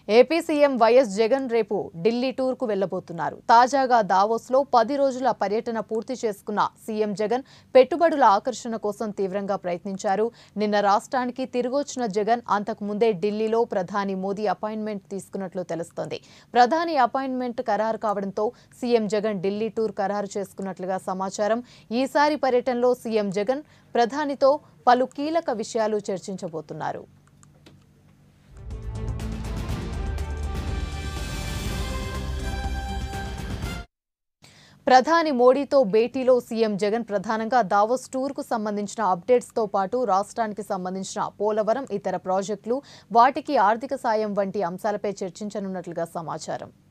AP CM YS Jagan రేపు ఢిల్లీ టూర్కు వెళ్లబోతున్నారు తాజాగా దావోస్లో పది రోజుల పర్యటన పూర్తి చేసుకున్న సీఎం జగన్ పెట్టుబడుల ఆకర్షణ కోసం తీవ్రంగా ప్రయత్నించారు నిన్న రాష్ట్రానికి తిరిగొచ్చిన జగన్ అంతకు ముందే ఢిల్లీలో ప్రధాని మోదీ అపాయింట్మెంట్ తీసుకున్నట్లు తెలుస్తోంది ప్రధాని అపాయింట్మెంట్ ఖరారు కావడంతో సీఎం జగన్ ఢిల్లీ టూర్ ఖరారు చేసుకున్నట్లుగా సమాచారం ఈసారి పర్యటనలో సీఎం జగన్ ప్రధానితో పలు కీలక విషయాలు చర్చించబోతున్నారు ప్రధాని మోడీతో భేటీలో సీఎం జగన్ ప్రధానంగా దావోస్ టూర్కు సంబంధించిన అప్డేట్స్తో పాటు రాష్ట్రానికి సంబంధించిన పోలవరం ఇతర ప్రాజెక్టులు వాటికి ఆర్థిక సాయం వంటి అంశాలపై చర్చించనున్నట్లుగా సమాచారం